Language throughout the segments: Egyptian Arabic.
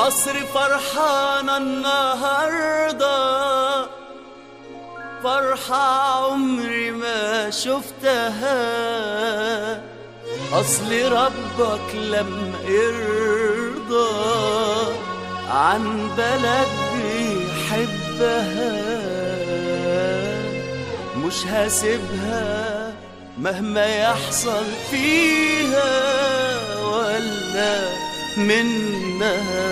مصر فرحانة النهاردة فرحة عمري ما شفتها أصل ربك لما يرضى عن بلد بيحبها مش هسيبها مهما يحصل فيها ولا منها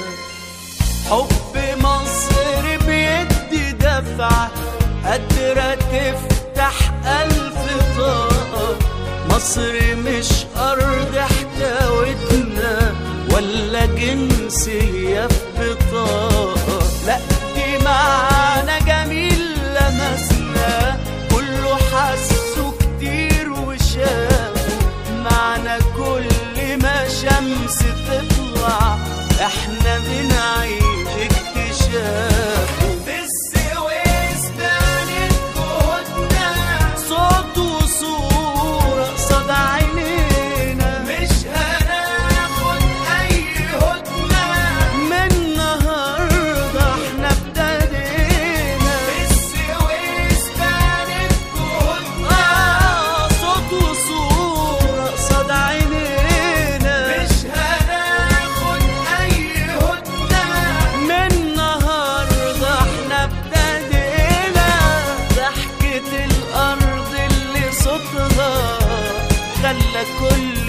حب مصر بيدي دفعة قادرة تفتح ألف طاقة مصر مش أرض احتوتنا ولا جنسية في بطاقة لا دي معنى جميل لمسنا كله حسه كتير وشافه معنى كل ما شمس تطلع احنا بنعيش اكتشافه في السويس بانت جهودنا صوت وصورة قصاد عينينا مش هناخد اي هدنة من النهاردة احنا ابتدينا في السويس بانت جهودنا صوت وصورة قصاد عينينا مش هناخد اي هدنة من النهاردة احنا ابتدينا ضحكة الارض اللي صوتها خلى كل